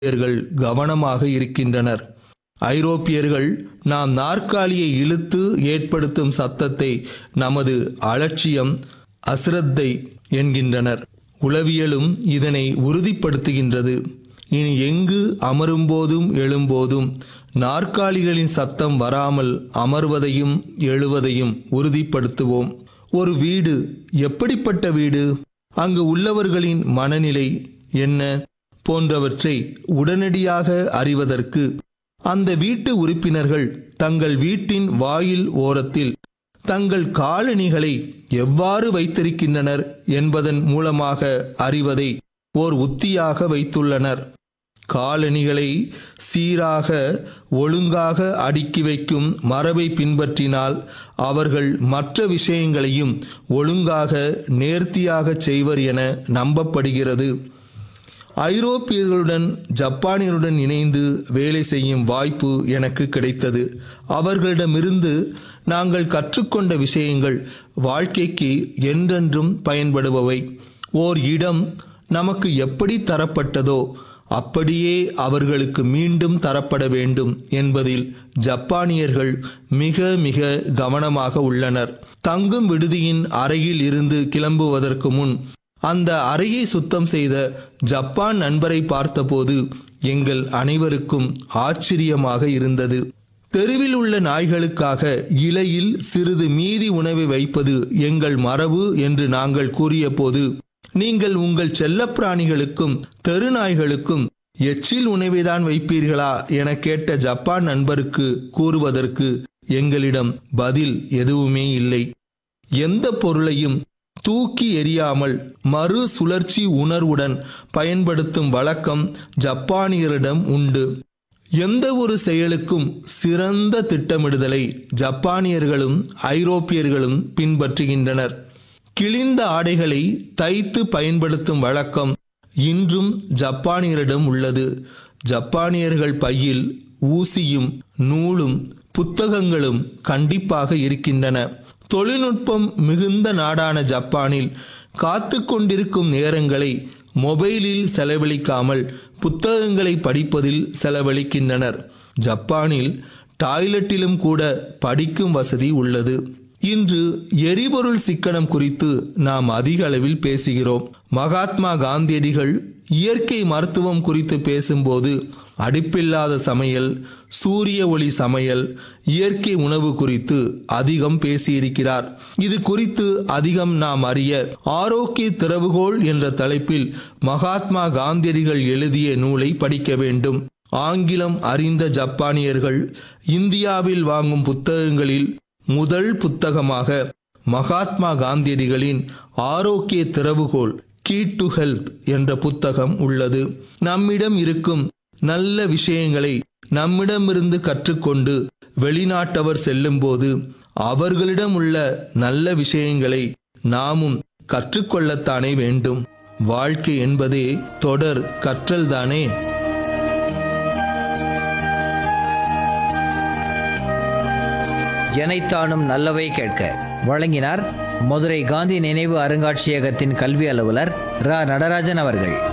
ஐரோப்பியர்கள் கவனமாக இருக்கின்றனர் ஐரோப்பியர்கள் நாம் நாற்காலியை இழுத்து ஏற்படுத்தும் சத்தத்தை நமது அலட்சியம் அசிரத்தை என்கின்றனர் உளவியலும் இதனை உறுதிப்படுத்துகின்றது இனி எங்கு அமரும்போதும் எழும்போதும் நாற்காலிகளின் சத்தம் வராமல் அமர்வதையும் எழுவதையும் உறுதிப்படுத்துவோம் ஒரு வீடு எப்படிப்பட்ட வீடு அங்கு உள்ளவர்களின் மனநிலை என்ன போன்றவற்றை உடனடியாக அறிவதற்கு அந்த வீட்டு உறுப்பினர்கள் தங்கள் வீட்டின் வாயில் ஓரத்தில் தங்கள் காலணிகளை எவ்வாறு வைத்திருக்கின்றனர் என்பதன் மூலமாக அறிவதை ஓர் உத்தியாக வைத்துள்ளனர் காலணிகளை சீராக ஒழுங்காக அடுக்கி வைக்கும் மரபை பின்பற்றினால் அவர்கள் மற்ற விஷயங்களையும் ஒழுங்காக நேர்த்தியாக செய்வர் என நம்பப்படுகிறது ஐரோப்பியர்களுடன் ஜப்பானியருடன் இணைந்து வேலை செய்யும் வாய்ப்பு எனக்கு கிடைத்தது அவர்களிடமிருந்து நாங்கள் கற்றுக்கொண்ட விஷயங்கள் வாழ்க்கைக்கு என்றென்றும் பயன்படுபவை ஓர் இடம் நமக்கு எப்படி தரப்பட்டதோ அப்படியே அவர்களுக்கு மீண்டும் தரப்பட வேண்டும் என்பதில் ஜப்பானியர்கள் மிக மிக கவனமாக உள்ளனர் தங்கும் விடுதியின் அறையில் இருந்து கிளம்புவதற்கு முன் அந்த அறையை சுத்தம் செய்த ஜப்பான் நண்பரை பார்த்தபோது எங்கள் அனைவருக்கும் ஆச்சரியமாக இருந்தது தெருவில் உள்ள நாய்களுக்காக இலையில் சிறிது மீதி உணவை வைப்பது எங்கள் மரபு என்று நாங்கள் கூறியபோது நீங்கள் உங்கள் செல்லப்பிராணிகளுக்கும் தெரு நாய்களுக்கும் எச்சில் உணவைதான் வைப்பீர்களா என கேட்ட ஜப்பான் நண்பருக்கு கூறுவதற்கு எங்களிடம் பதில் எதுவுமே இல்லை எந்த பொருளையும் தூக்கி எறியாமல் மறு சுழற்சி உணர்வுடன் பயன்படுத்தும் வழக்கம் ஜப்பானியரிடம் உண்டு எந்த ஒரு செயலுக்கும் சிறந்த திட்டமிடுதலை ஜப்பானியர்களும் ஐரோப்பியர்களும் பின்பற்றுகின்றனர் கிழிந்த ஆடைகளை தைத்து பயன்படுத்தும் வழக்கம் இன்றும் ஜப்பானியரிடம் உள்ளது ஜப்பானியர்கள் பையில் ஊசியும் நூலும் புத்தகங்களும் கண்டிப்பாக இருக்கின்றன தொழில்நுட்பம் மிகுந்த நாடான ஜப்பானில் காத்து கொண்டிருக்கும் நேரங்களை மொபைலில் செலவழிக்காமல் புத்தகங்களை படிப்பதில் செலவழிக்கின்றனர் ஜப்பானில் டாய்லெட்டிலும் கூட படிக்கும் வசதி உள்ளது இன்று எரிபொருள் சிக்கனம் குறித்து நாம் அதிக அளவில் பேசுகிறோம் மகாத்மா காந்தியடிகள் இயற்கை மருத்துவம் குறித்து பேசும்போது அடுப்பில்லாத சமையல் சூரிய ஒளி சமையல் இயற்கை உணவு குறித்து அதிகம் பேசியிருக்கிறார் இது குறித்து அதிகம் நாம் அறிய ஆரோக்கிய திறவுகோல் என்ற தலைப்பில் மகாத்மா காந்தியடிகள் எழுதிய நூலை படிக்க வேண்டும் ஆங்கிலம் அறிந்த ஜப்பானியர்கள் இந்தியாவில் வாங்கும் புத்தகங்களில் முதல் புத்தகமாக மகாத்மா காந்தியடிகளின் ஆரோக்கிய திறவுகோல் கீ டு ஹெல்த் என்ற புத்தகம் உள்ளது நம்மிடம் இருக்கும் நல்ல விஷயங்களை நம்மிடமிருந்து கற்றுக்கொண்டு வெளிநாட்டவர் செல்லும்போது அவர்களிடம் உள்ள நல்ல விஷயங்களை நாமும் கற்றுக்கொள்ளத்தானே வேண்டும் வாழ்க்கை என்பதே தொடர் கற்றல்தானே எனைத்தானும் நல்லவை கேட்க வழங்கினார் மதுரை காந்தி நினைவு அருங்காட்சியகத்தின் கல்வி அலுவலர் ரா நடராஜன் அவர்கள்